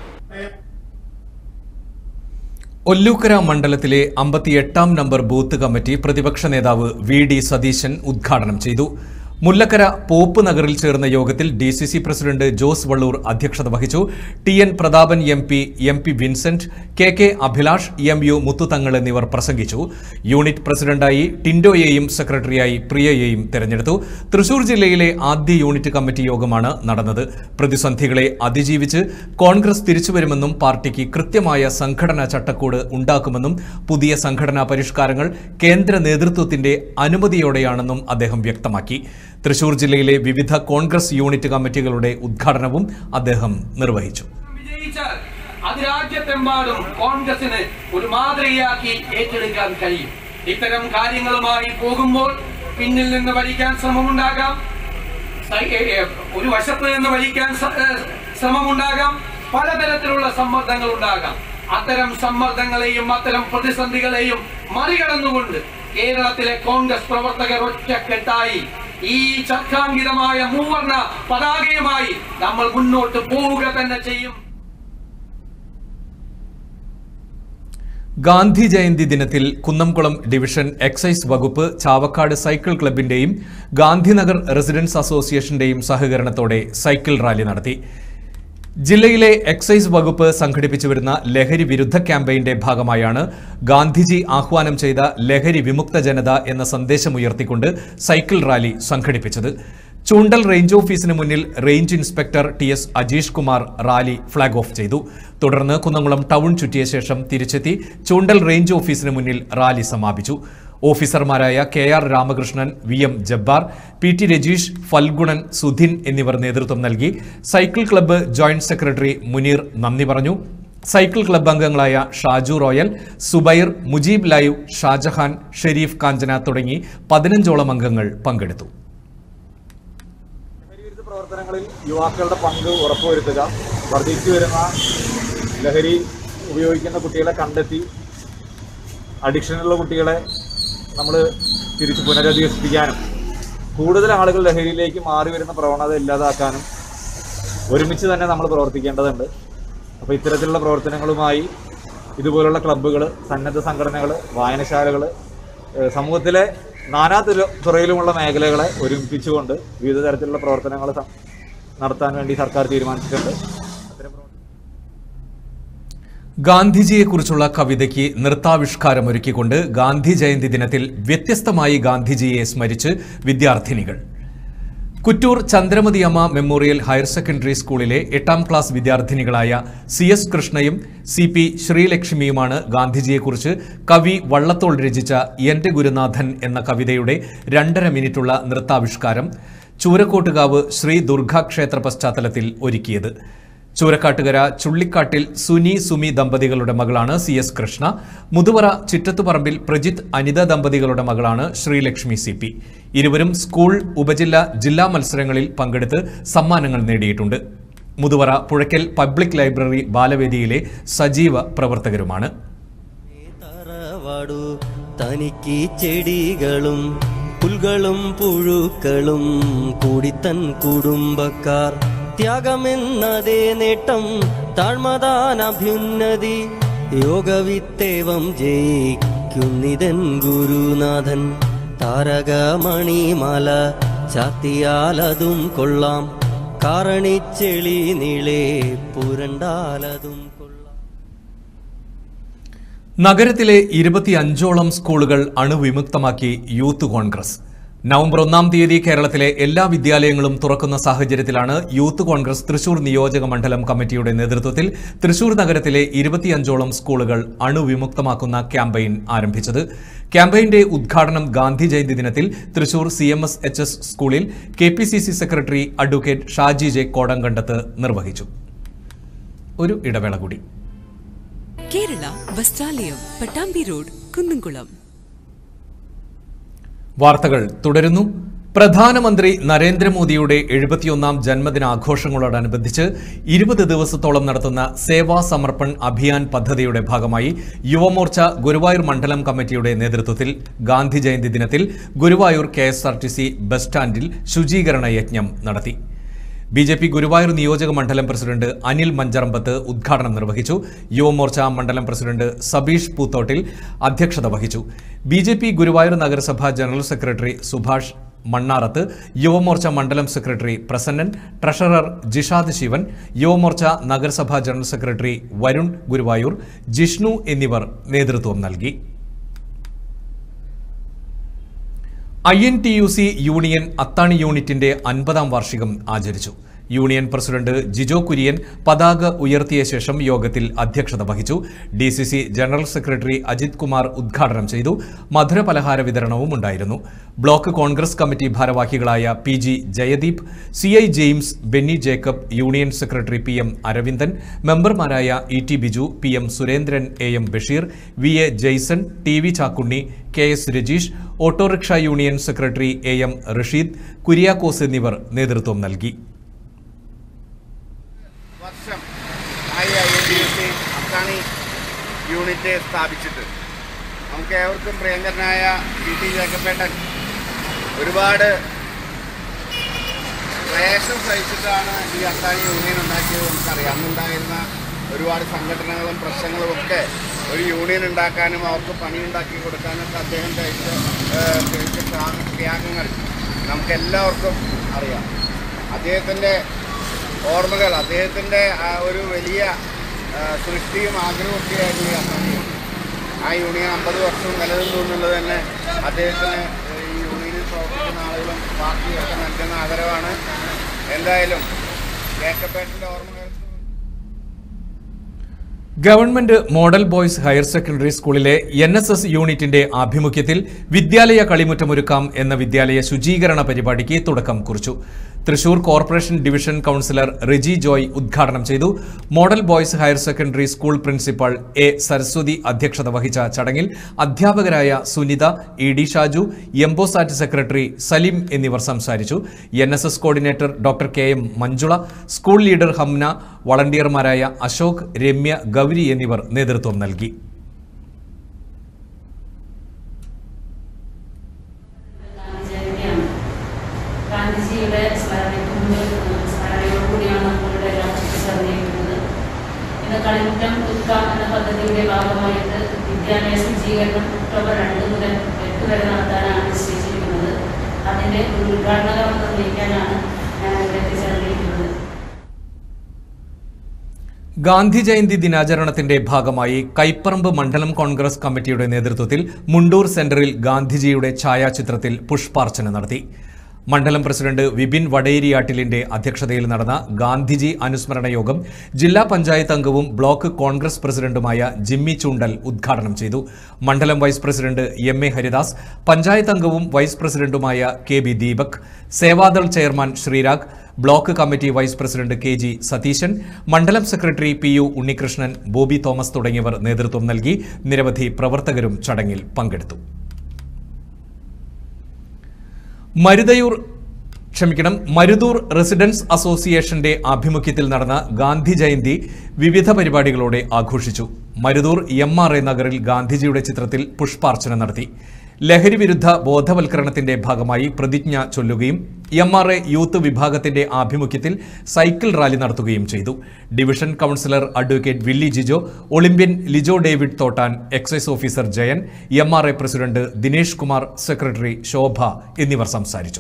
ഒല്ലൂക്കര മണ്ഡലത്തിലെ അമ്പത്തിയെട്ടാം നമ്പർ ബൂത്ത് കമ്മിറ്റി പ്രതിപക്ഷ നേതാവ് വി ഡി സതീശൻ ഉദ്ഘാടനം ചെയ്തു മുല്ലക്കര പോപ്പ് നഗറിൽ ചേർന്ന യോഗത്തിൽ D C C president Jose Valloor അധ്യക്ഷത വഹിച്ചു T N Prathapan M P M P Vincent K K Abhilash M U Muthuthangal എന്നിവർ പ്രസംഗിച്ചു യൂണിറ്റ് പ്രസിഡന്റായി ടിൻഡോയെയും സെക്രട്ടറിയായി പ്രിയയെയും തെരഞ്ഞെടുത്തു തൃശൂർ ജില്ലയിലെ ആദ്യ യൂണിറ്റ് കമ്മിറ്റി യോഗമാണ് നടന്നത് പ്രതിസന്ധികളെ അതിജീവിച്ച് കോൺഗ്രസ് തിരിച്ചുവരുമെന്നും പാർട്ടിക്ക് കൃത്യമായ സംഘടനാ ചട്ടക്കൂട് ഉണ്ടാക്കുമെന്നും പുതിയ സംഘടനാ പരിഷ്കാരങ്ങൾ കേന്ദ്ര നേതൃത്വത്തിന്റെ അനുമതിയോടെയാണെന്നും അദ്ദേഹം വ്യക്തമാക്കി തൃശൂർ ജില്ലയിലെ വിവിധ കോൺഗ്രസ് യൂണിറ്റ് കമ്മിറ്റികളുടെ ഉദ്ഘാടനവും അദ്ദേഹം നിർവഹിച്ചു വിജയിച്ചാൽ അത് രാജ്യത്തെമ്പാടും കോൺഗ്രസിന് ഒരു മാതൃകയാക്കി ഏറ്റെടുക്കാൻ കഴിയും ഇത്തരം കാര്യങ്ങളുമായി പോകുമ്പോൾ പിന്നിൽ നിന്ന് വലിക്കാൻ ശ്രമമുണ്ടാകാം സൈ- ഏ, ഏ, ഒരു വശത്ത് നിന്ന് വലിക്കാൻ സ- ഏ, ശ്രമമുണ്ടാകാം പലതരത്തിലുള്ള സമ്മർദ്ദങ്ങൾ ഉണ്ടാകാം അത്തരം സമ്മർദ്ദങ്ങളെയും അത്തരം പ്രതിസന്ധികളെയും മറികടന്നുകൊണ്ട് കേരളത്തിലെ കോൺഗ്രസ് പ്രവർത്തകർ ഒറ്റക്കെട്ടായി ഈ ചർക്കാങ്കിതമായ മൂവർണ പതാകയുമായി നമ്മൾ മുന്നോട്ട് പോവുക തന്നെ ചെയ്യും ഗാന്ധി ജയന്തി ദിനത്തിൽ കുന്നംകുളം ഡിവിഷൻ എക്സൈസ് വകുപ്പ് ചാവക്കാട് സൈക്കിൾ ക്ലബിന്റെയും ഗാന്ധിനഗർ റെസിഡൻസ് അസോസിയേഷന്റെയും സഹകരണത്തോടെ സൈക്കിൾ റാലി നടത്തി ജില്ലയിലെ എക്സൈസ് വകുപ്പ് സംഘടിപ്പിച്ചു വരുന്ന ലഹരി വിരുദ്ധ ക്യാമ്പയിന്റെ ഭാഗമായാണ് ഗാന്ധിജി ആഹ്വാനം ചെയ്ത ലഹരി വിമുക്ത ജനത എന്ന സന്ദേശമുയർത്തിക്കൊണ്ട് സൈക്കിൾ റാലി സംഘടിപ്പിച്ചത് ചൂണ്ടൽ റേഞ്ച് ഓഫീസിന് മുന്നിൽ range inspector T S Ajeesh Kumar rally flag off ചെയ്തു തുടർന്ന് കുന്നംകുളം ടൗൺ ചുറ്റിയ ശേഷം തിരിച്ചെത്തി ചൂണ്ടൽ റേഞ്ച് ഓഫീസിന് മുന്നിൽ റാലി സമാപിച്ചു ഓഫീസർമാരായ K R Ramakrishnan V M Jabbar P T Rajeesh Phalgunan Sudhin എന്നിവർ നേതൃത്വം നൽകി cycle club joint secretary Muneer നന്ദി പറഞ്ഞു സൈക്കിൾ ക്ലബ്ബ് അംഗങ്ങളായ ഷാജു റോയൽ സുബൈർ മുജീബ് ലൈവ് ഷാജഹാൻ ഷെരീഫ് കാഞ്ചന തുടങ്ങി പതിനഞ്ചോളം അംഗങ്ങൾ പങ്കെടുത്തു പ്രവർത്തനങ്ങളിൽ യുവാക്കളുടെ പങ്ക് ഉറപ്പുവരുത്തുക വർദ്ധിച്ചു വരുന്ന ലഹരി ഉപയോഗിക്കുന്ന കുട്ടികളെ കണ്ടെത്തി അഡിക്ഷനുള്ള കുട്ടികളെ നമ്മൾ തിരിച്ച് പുനരധിവസിപ്പിക്കാനും കൂടുതൽ ആളുകൾ ലഹരിയിലേക്ക് മാറി വരുന്ന പ്രവണത ഇല്ലാതാക്കാനും ഒരുമിച്ച് തന്നെ നമ്മൾ പ്രവർത്തിക്കേണ്ടതുണ്ട് അപ്പോൾ ഇത്തരത്തിലുള്ള പ്രവർത്തനങ്ങളുമായി ഇതുപോലുള്ള ക്ലബ്ബുകൾ സന്നദ്ധ സംഘടനകൾ വായനശാലകൾ സമൂഹത്തിലെ നാനാ തുര- തുറയിലുമുള്ള മേഖലകളെ ഒരുമിപ്പിച്ചുകൊണ്ട് വിവിധ തരത്തിലുള്ള പ്രവർത്തനങ്ങൾ സം- നടത്താൻ വേണ്ടി സർക്കാർ തീരുമാനിച്ചിട്ടുണ്ട് ഗാന്ധിജിയെക്കുറിച്ചുള്ള കവിതയ്ക്ക് നൃത്താവിഷ്കാരമൊരുക്കിക്കൊണ്ട് ഗാന്ധി ജയന്തി ദിനത്തിൽ വ്യത്യസ്തമായി ഗാന്ധിജിയെ സ്മരിച്ച് വിദ്യാർത്ഥിനികൾ Kuttoor Chandramathiyamma memorial higher secondary സ്കൂളിലെ എട്ടാം ക്ലാസ് വിദ്യാർത്ഥിനികളായ സി എസ് കൃഷ്ണയും സി പി ശ്രീലക്ഷ്മിയുമാണ് ഗാന്ധിജിയെക്കുറിച്ച് കവി വള്ളത്തോൾ രചിച്ച എന്റെ ഗുരുനാഥൻ എന്ന കവിതയുടെ രണ്ടര മിനിറ്റുള്ള നൃത്താവിഷ്കാരം ചൂരക്കോട്ടുകാവ് ശ്രീ ദുർഗാ ക്ഷേത്ര പശ്ചാത്തലത്തിൽ ഒരുക്കിയത് ചൂരക്കാട്ടുകര ചുള്ളിക്കാട്ടിൽ സുനി സുമി ദമ്പതികളുടെ മകളാണ് സി എസ് കൃഷ്ണ മുതുവറ ചിറ്റത്തുപറമ്പിൽ പ്രജിത്ത് അനിത ദമ്പതികളുടെ മകളാണ് ശ്രീലക്ഷ്മി സി പി ഇരുവരും സ്കൂൾ ഉപജില്ല ജില്ലാ മത്സരങ്ങളിൽ പങ്കെടുത്ത് സമ്മാനങ്ങൾ നേടിയിട്ടുണ്ട് മുതുവറ പുഴയ്ക്കൽ പബ്ലിക് ലൈബ്രറി ബാലവേദിയിലെ സജീവ പ്രവർത്തകരുമാണ് തറവാടു തനിക്ക് ചെടികളും പുൽകളും പുഴുക്കളും കൂടിത്തൻ കുടുംബക്കാർ ത്യാഗമെന്നതേ നേട്ടം താഴ്മതാൻ അഭ്യുന്നതി യോഗവിത്തേവം ജയിക്കുന്നിതൻ ഗുരുനാഥൻ താരകമണിമാല ചാത്തിയാലതും കൊള്ളാം കാരണിച്ചെളി നീളെ പുരണ്ടാലതും നഗരത്തിലെ ഇരുപത്തിയഞ്ചോളം സ്കൂളുകൾ അണുവിമുക്തമാക്കി യൂത്ത് കോൺഗ്രസ് നവംബർ ഒന്നാം തീയതി കേരളത്തിലെ എല്ലാ വിദ്യാലയങ്ങളും തുറക്കുന്ന സാഹചര്യത്തിലാണ് യൂത്ത് കോൺഗ്രസ് തൃശൂർ നിയോജക മണ്ഡലം കമ്മിറ്റിയുടെ നേതൃത്വത്തിൽ തൃശൂർ നഗരത്തിലെ ഇരുപത്തിയഞ്ചോളം സ്കൂളുകൾ അണുവിമുക്തമാക്കുന്ന ക്യാമ്പയിൻ ആരംഭിച്ചത് ക്യാമ്പയിന്റെ ഉദ്ഘാടനം ഗാന്ധി ജയന്തി ദിനത്തിൽ Thrissur C M S H S സ്കൂളിൽ K P C C secretary advocate Shaji J Kodankandath നിർവഹിച്ചു ഒരു ഇടവേള കൂടി കേരള വസ്ത്രാലയം പട്ടാമ്പി റോഡ് കുന്നംകുളം വാർത്തകൾ തുടരുന്നു പ്രധാനമന്ത്രി നരേന്ദ്രമോദിയുടെ എഴുപത്തിയൊന്നാം ജന്മദിനാഘോഷങ്ങളോടനുബന്ധിച്ച് ഇരുപത് ദിവസത്തോളം നടത്തുന്ന സേവാ സമർപ്പൺ അഭിയാൻ പദ്ധതിയുടെ ഭാഗമായി യുവമോർച്ച ഗുരുവായൂർ മണ്ഡലം കമ്മിറ്റിയുടെ നേതൃത്വത്തിൽ ഗാന്ധി ജയന്തി ദിനത്തിൽ Guruvayur K S R T C bus സ്റ്റാൻഡിൽ ശുചീകരണ യജ്ഞം നടത്തി ബി ജെ പി ഗുരുവായൂർ നിയോജക മണ്ഡലം പ്രസിഡന്റ് അനിൽ മഞ്ചറമ്പത്ത് ഉദ്ഘാടനം നിർവഹിച്ചു യുവമോർച്ച മണ്ഡലം പ്രസിഡന്റ് സബീഷ് പൂത്തോട്ടിൽ അധ്യക്ഷത വഹിച്ചു ബി ജെ പി ഗുരുവായൂർ നഗരസഭ ജനറൽ സെക്രട്ടറി സുഭാഷ് മണ്ണാറത്ത് യുവമോർച്ച മണ്ഡലം സെക്രട്ടറി പ്രസന്നൻ ട്രഷറർ ജിഷാദ് ശിവൻ യുവമോർച്ച നഗരസഭാ ജനറൽ സെക്രട്ടറി വരുൺ ഗുരുവായൂർ ജിഷ്ണു എന്നിവർ നേതൃത്വം നൽകി I N T U C union Athani യൂണിറ്റിന്റെ അൻപതാം വാർഷികം ആചരിച്ചു യൂണിയൻ പ്രസിഡന്റ് ജിജോ കുര്യൻ പതാക ഉയർത്തിയ ശേഷം യോഗത്തിൽ അധ്യക്ഷത വഹിച്ചു D C C general secretary Ajith Kumar ഉദ്ഘാടനം ചെയ്തു മധുരപലഹാര വിതരണവും ഉണ്ടായിരുന്നു ബ്ലോക്ക് കോൺഗ്രസ് കമ്മിറ്റി ഭാരവാഹികളായ P G Jayadeep C I James Benny Jacob union secretary P M Aravindan മെമ്പർമാരായ E T Biju P M Surendran A M Basheer V A Jaison T V Chakkunni K S Rajeesh autorickshaw union secretary A M Rasheed Kuriakose എന്നിവർ നേതൃത്വം നൽകി വർഷം ആയി I N D C Athani unit സ്ഥാപിച്ചിട്ട് നമുക്ക് ഏവർക്കും പ്രിയങ്കരനായ P T ജേക്കബേട്ടൻ ഒരുപാട് ക്ലേശം സഹിച്ചിട്ടാണ് ഈ അത്താണി യൂണിയൻ ഉണ്ടാക്കിയത് നമുക്കറിയാം അന്നുണ്ടായിരുന്ന ഒരുപാട് സംഘടനകളും പ്രശ്നങ്ങളും ഒക്കെ ഒരു യൂണിയൻ ഉണ്ടാക്കാനും അവർക്ക് പണിയുണ്ടാക്കി കൊടുക്കാനൊക്കെ അദ്ദേഹം കഴിച്ച ഏഹ്, കഴിച്ച ത്യാ- ത്യാഗങ്ങൾ നമുക്കെല്ലാവർക്കും അറിയാം അദ്ദേഹത്തിൻ്റെ ഓർമ്മകൾ അദ്ദേഹത്തിൻ്റെ ആ ഒരു വലിയ ആ, സൃഷ്ടിയും ആഗ്രഹവും ഒക്കെ ആയിരുന്നു ഈ അസാം യൂണിയൻ ആ യൂണിയൻ അമ്പത് വർഷവും നിലനിന്നു എന്നുള്ളത് തന്നെ അദ്ദേഹത്തിന് ഈ യൂണിയനിൽ പ്രവർത്തിക്കുന്ന ആളുകളും പാർട്ടിയൊക്കെ നൽകുന്ന ആദരവാണ് എന്തായാലും കേക്കപ്പേട്ടൻ്റെ ഓർമ്മകൾ government model boys higher secondary സ്കൂളിലെ എൻ എസ് എസ് യൂണിറ്റിന്റെ ആഭിമുഖ്യത്തിൽ വിദ്യാലയ കളിമുറ്റമൊരുക്കാം എന്ന വിദ്യാലയ ശുചീകരണ പരിപാടിക്ക് തുടക്കം കുറിച്ചു Thrissur corporation division councillor Riji Joy ഉദ്ഘാടനം ചെയ്തു model boys higher secondary school principal A Saraswathi അധ്യക്ഷത വഹിച്ച ചടങ്ങിൽ അധ്യാപകരായ സുനിത ഇ ഡി ഷാജു എംബോസാറ്റ് സെക്രട്ടറി സലീം എന്നിവർ സംസാരിച്ചു N S S coordinator doctor K M Manjula school leader Hamna വളണ്ടിയർമാരായ അശോക് രമ്യ ഗൗരി എന്നിവർ നേതൃത്വം നൽകി ജയന്തിയാണ് ഗാന്ധിജിയുടെ സ്മരണയ്ക്ക് സ്മരണയോടുകൂടിയാണ് നമ്മളിവിടെ എല്ലാം ചേർന്നിരിക്കുന്നത് ഇന്ന് കളിമുറ്റം തുക്കാം എന്ന പദ്ധതിയുടെ ഭാഗമായിട്ട് വിദ്യാലയ ശുചീകരണം ഒക്ടോബർ രണ്ട് മുതൽ എട്ട് വരെ നടത്താനാണ് നിശ്ചയിച്ചിരിക്കുന്നത് അതിൻ്റെ ഒരു ഉദ്ഘാടന കർമ്മം നിർവഹിക്കാനാണ് ഞാൻ ഇവിടെ എത്തിച്ചേർന്നിരിക്കുന്നത് ഗാന്ധി ജയന്തി ദിനാചരണത്തിന്റെ ഭാഗമായി കൈപ്പറമ്പ് മണ്ഡലം കോൺഗ്രസ് കമ്മിറ്റിയുടെ നേതൃത്വത്തിൽ മുണ്ടൂർ സെന്ററിൽ ഗാന്ധിജിയുടെ ഛായാചിത്രത്തിൽ പുഷ്പാർച്ചന നടത്തി മണ്ഡലം പ്രസിഡന്റ് വിപിൻ വടേരിയാട്ടിലിന്റെ അധ്യക്ഷതയിൽ നടന്ന ഗാന്ധിജി അനുസ്മരണ യോഗം ജില്ലാ പഞ്ചായത്ത് അംഗവും ബ്ലോക്ക് കോൺഗ്രസ് പ്രസിഡന്റുമായ ജിമ്മി ചൂണ്ടൽ ഉദ്ഘാടനം ചെയ്തു മണ്ഡലം vice president M A Haridas panchayat അംഗവും വൈസ് പ്രസിഡന്റുമായ K B Deepak Sevadal chairman Sreerag block committee vice president K G Satheesan മണ്ഡലം secretary P U Unnikrishnan Bobby Thomas തുടങ്ങിയവർ നേതൃത്വം നൽകി നിരവധി പ്രവർത്തകരും ചടങ്ങിൽ പങ്കെടുത്തു മരുതയൂർ ക്ഷമിക്കണം മരുതൂർ റെസിഡൻസ് അസോസിയേഷന്റെ ആഭിമുഖ്യത്തിൽ നടന്ന ഗാന്ധി ജയന്തി വിവിധ പരിപാടികളോടെ ആഘോഷിച്ചു മരുതൂർ എം ആർ എ നഗറിൽ ഗാന്ധിജിയുടെ ചിത്രത്തിൽ പുഷ്പാർച്ചന നടത്തി ലഹരി വിരുദ്ധ ബോധവൽക്കരണത്തിന്റെ ഭാഗമായി പ്രതിജ്ഞ ചൊല്ലുകയും എം ആർ എ യൂത്ത് വിഭാഗത്തിന്റെ ആഭിമുഖ്യത്തിൽ സൈക്കിൾ റാലി നടത്തുകയും ചെയ്തു division councillor advocate Willy Jijo olympian Lijo David Thottan excise officer Jayan M R A president Dinesh Kumar secretary Shobha എന്നിവർ സംസാരിച്ചു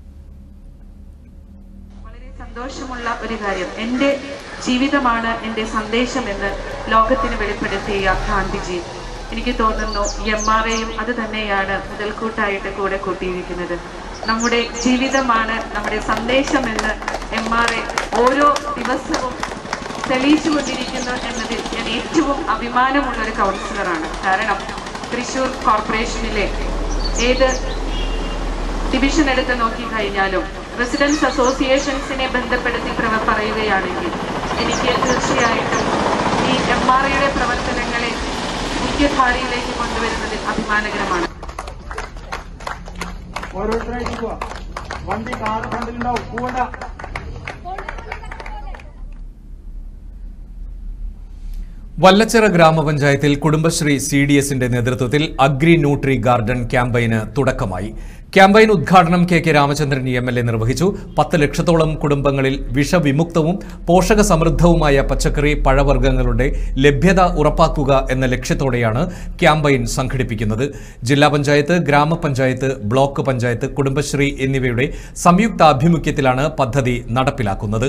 സന്തോഷമുള്ള ഒരു കാര്യം എൻ്റെ ജീവിതമാണ് എൻ്റെ സന്ദേശമെന്ന് ലോകത്തിന് വെളിപ്പെടുത്തിയ ഗാന്ധിജി എനിക്ക് തോന്നുന്നു എം ആർ എയും അത് തന്നെയാണ് മുതൽക്കൂട്ടായിട്ട് കൂടെ കൂട്ടിയിരിക്കുന്നത് നമ്മുടെ ജീവിതമാണ് നമ്മുടെ സന്ദേശമെന്ന് എം ആർ എ ഓരോ ദിവസവും തെളിയിച്ചുകൊണ്ടിരിക്കുന്നു എന്നതിൽ ഞാൻ ഏറ്റവും അഭിമാനമുള്ള ഒരു കൗൺസിലറാണ് കാരണം തൃശ്ശൂർ കോർപ്പറേഷനിലെ ഏത് ഡിവിഷൻ എടുത്ത് നോക്കിക്കഴിഞ്ഞാലും റെസിഡൻസ് അസോസിയേഷൻസിനെ ബന്ധപ്പെടുത്തി പ്രവ പറയുകയാണെങ്കിൽ എനിക്ക് തീർച്ചയായിട്ടും ഈ എം ആർ ഐയുടെ പ്രവർത്തനങ്ങളെ മുഖ്യധാരയിലേക്ക് കൊണ്ടുവരുന്നതിൽ അഭിമാനകരമാണ് ഓരോരുത്തരായിട്ട് പോവാം വണ്ടി കാറ് ഫ്രണ്ടിലുണ്ടാവും പോകണ്ട വല്ലച്ചിറ ഗ്രാമപഞ്ചായത്തിൽ കുടുംബശ്രീ സി ഡി എസിന്റെ നേതൃത്വത്തിൽ അഗ്രി ന്യൂട്രി ഗാർഡൻ ക്യാമ്പയിന് തുടക്കമായി ക്യാമ്പയിൻ ഉദ്ഘാടനം K K Ramachandran M L A നിർവഹിച്ചു പത്ത് ലക്ഷത്തോളം കുടുംബങ്ങളിൽ വിഷവിമുക്തവും പോഷക സമൃദ്ധവുമായ പച്ചക്കറി പഴവർഗ്ഗങ്ങളുടെ ലഭ്യത ഉറപ്പാക്കുക എന്ന ലക്ഷ്യത്തോടെയാണ് ക്യാമ്പയിൻ സംഘടിപ്പിക്കുന്നത് ജില്ലാ പഞ്ചായത്ത് ഗ്രാമപഞ്ചായത്ത് ബ്ലോക്ക് പഞ്ചായത്ത് കുടുംബശ്രീ എന്നിവയുടെ സംയുക്താഭിമുഖ്യത്തിലാണ് പദ്ധതി നടപ്പിലാക്കുന്നത്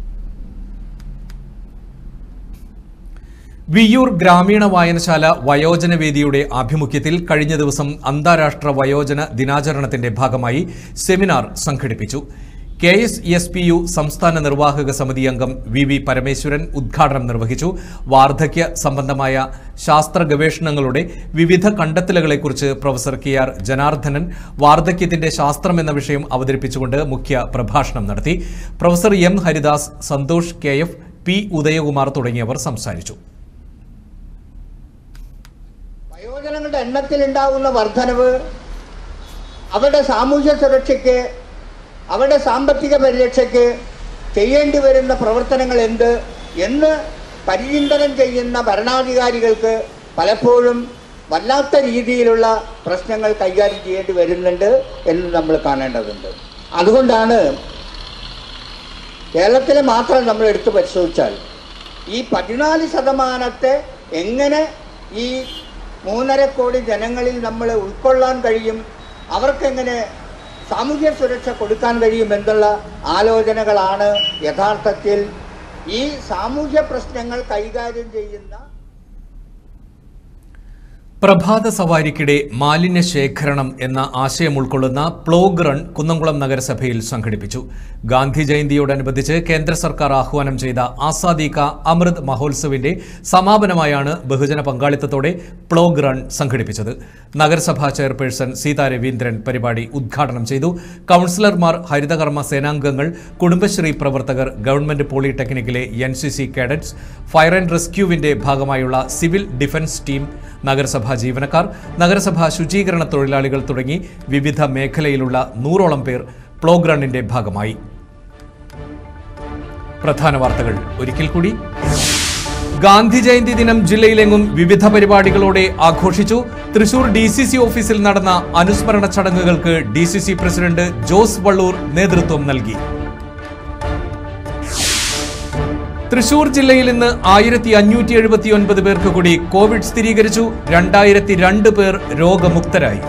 വിയ്യൂർ ഗ്രാമീണ വായനശാല വയോജന വേദിയുടെ ആഭിമുഖ്യത്തിൽ കഴിഞ്ഞ ദിവസം അന്താരാഷ്ട്ര വയോജന ദിനാചരണത്തിന്റെ ഭാഗമായി സെമിനാർ സംഘടിപ്പിച്ചു K S S P U സംസ്ഥാന നിർവാഹക സമിതി അംഗം വി വി പരമേശ്വരൻ ഉദ്ഘാടനം നിർവഹിച്ചു വാർദ്ധക്യ സംബന്ധമായ ശാസ്ത്ര ഗവേഷണങ്ങളുടെ വിവിധ കണ്ടെത്തലുകളെക്കുറിച്ച് പ്രൊഫസർ കെ ആർ ജനാർദ്ദനൻ വാർദ്ധക്യത്തിന്റെ ശാസ്ത്രം എന്ന വിഷയം അവതരിപ്പിച്ചുകൊണ്ട് മുഖ്യ പ്രഭാഷണം നടത്തി professor M Haridas Santhosh K F P Udayakumar തുടങ്ങിയവർ സംസാരിച്ചു വയോജനങ്ങളുടെ എണ്ണത്തിൽ ഉണ്ടാകുന്ന വർധനവ് അവരുടെ സാമൂഹ്യ സുരക്ഷയ്ക്ക് അവരുടെ സാമ്പത്തിക പരിരക്ഷയ്ക്ക് ചെയ്യേണ്ടി വരുന്ന പ്രവർത്തനങ്ങൾ എന്ത് എന്ന് പരിചിന്തനം ചെയ്യുന്ന ഭരണാധികാരികൾക്ക് പലപ്പോഴും വല്ലാത്ത രീതിയിലുള്ള പ്രശ്നങ്ങൾ കൈകാര്യം ചെയ്യേണ്ടി വരുന്നുണ്ട് എന്ന് നമ്മൾ കാണേണ്ടതുണ്ട് അതുകൊണ്ടാണ് കേരളത്തിലെ മാത്രം നമ്മൾ എടുത്തു പരിശോധിച്ചാൽ ഈ പതിനാല് ശതമാനത്തെ എങ്ങനെ ഈ മൂന്നര കോടി ജനങ്ങളിൽ നമ്മൾ ഉൾക്കൊള്ളാൻ കഴിയും അവർക്കെങ്ങനെ സാമൂഹ്യ സുരക്ഷ കൊടുക്കാൻ കഴിയും എന്നുള്ള ആലോചനകളാണ് യഥാർത്ഥത്തിൽ ഈ സാമൂഹ്യ പ്രശ്നങ്ങൾ കൈകാര്യം ചെയ്യുന്ന പ്രഭാത സവാരിക്കിടെ മാലിന്യ ശേഖരണം എന്ന ആശയം ഉൾക്കൊള്ളുന്ന പ്ലോഗ് റൺ കുന്നംകുളം നഗരസഭയിൽ സംഘടിപ്പിച്ചു ഗാന്ധി ജയന്തിയോടനുബന്ധിച്ച് കേന്ദ്ര സർക്കാർ ആഹ്വാനം ചെയ്ത ആസാദി കാ അമൃത് മഹോത്സവിന്റെ സമാപനമായാണ് ബഹുജന പങ്കാളിത്തത്തോടെ പ്ലോഗ് റൺ സംഘടിപ്പിച്ചത് നഗരസഭാ ചെയർപേഴ്സൺ സീതാ രവീന്ദ്രൻ പരിപാടി ഉദ്ഘാടനം ചെയ്തു കൌൺസിലർമാർ ഹരിതകർമ്മ സേനാംഗങ്ങൾ കുടുംബശ്രീ പ്രവർത്തകർ ഗവൺമെന്റ് പോളിടെക്നിക്കിലെ N C C cadets fire and റെസ്ക്യൂവിന്റെ ഭാഗമായുള്ള സിവിൽ ഡിഫൻസ് ടീം നഗരസഭാ ജീവനക്കാർ നഗരസഭാ ശുചീകരണ തൊഴിലാളികൾ തുടങ്ങി വിവിധ മേഖലയിലുള്ള നൂറോളം പേർ പ്ലോഗ് റണ്ണിന്റെ ഭാഗമായി പ്രധാന വാർത്തകൾ ഒരിക്കൽ കൂടി ഗാന്ധി ജയന്തി ദിനം ജില്ലയിലെങ്ങും വിവിധ പരിപാടികളോടെ ആഘോഷിച്ചു തൃശൂർ ഡി സി സി ഓഫീസിൽ നടന്ന അനുസ്മരണ ചടങ്ങുകൾക്ക് D C C president Jose Vallur നേതൃത്വം നൽകി തൃശൂർ ജില്ലയിൽ ഇന്ന് ആയിരത്തി അഞ്ഞൂറ്റി എഴുപത്തി ഒൻപത് പേർക്ക് കൂടി കോവിഡ് സ്ഥിരീകരിച്ചു രണ്ടായിരത്തി രണ്ട് പേർ രോഗമുക്തരായി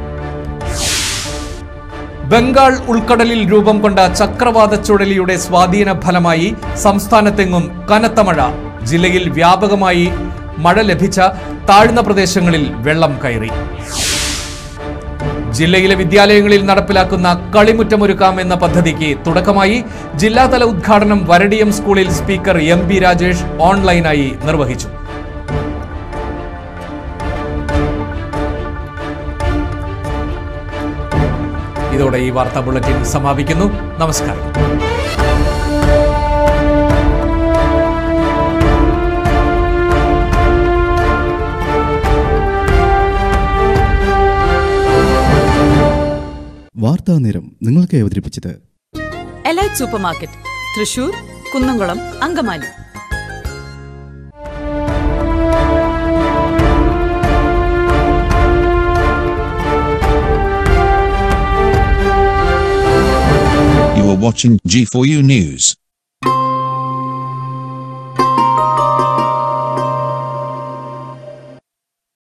ബംഗാൾ ഉൾക്കടലിൽ രൂപം കൊണ്ട ചക്രവാത ചുഴലിയുടെ സ്വാധീന ഫലമായി സംസ്ഥാനത്തെങ്ങും കനത്ത മഴ ജില്ലയിൽ വ്യാപകമായി മഴ ലഭിച്ച താഴ്ന്ന പ്രദേശങ്ങളിൽ വെള്ളം കയറി ജില്ലയിലെ വിദ്യാലയങ്ങളിൽ നടപ്പിലാക്കുന്ന കളിമുറ്റമൊരുക്കാം എന്ന പദ്ധതിക്ക് തുടക്കമായി ജില്ലാതല ഉദ്ഘാടനം വരടിയം സ്കൂളിൽ സ്പീക്കർ എം പി രാജേഷ് ഓൺലൈനായി നിർവഹിച്ചു ഇതോടെ ഈ വാർത്താ ബുള്ളറ്റിൻ സമാപിക്കുന്നു നമസ്കാരം വാർത്താ നേരം നിങ്ങൾക്ക് അവതരിപ്പിച്ചത് elite super market Thrissur Kunnamkulam Angamaly You are watching G4U News.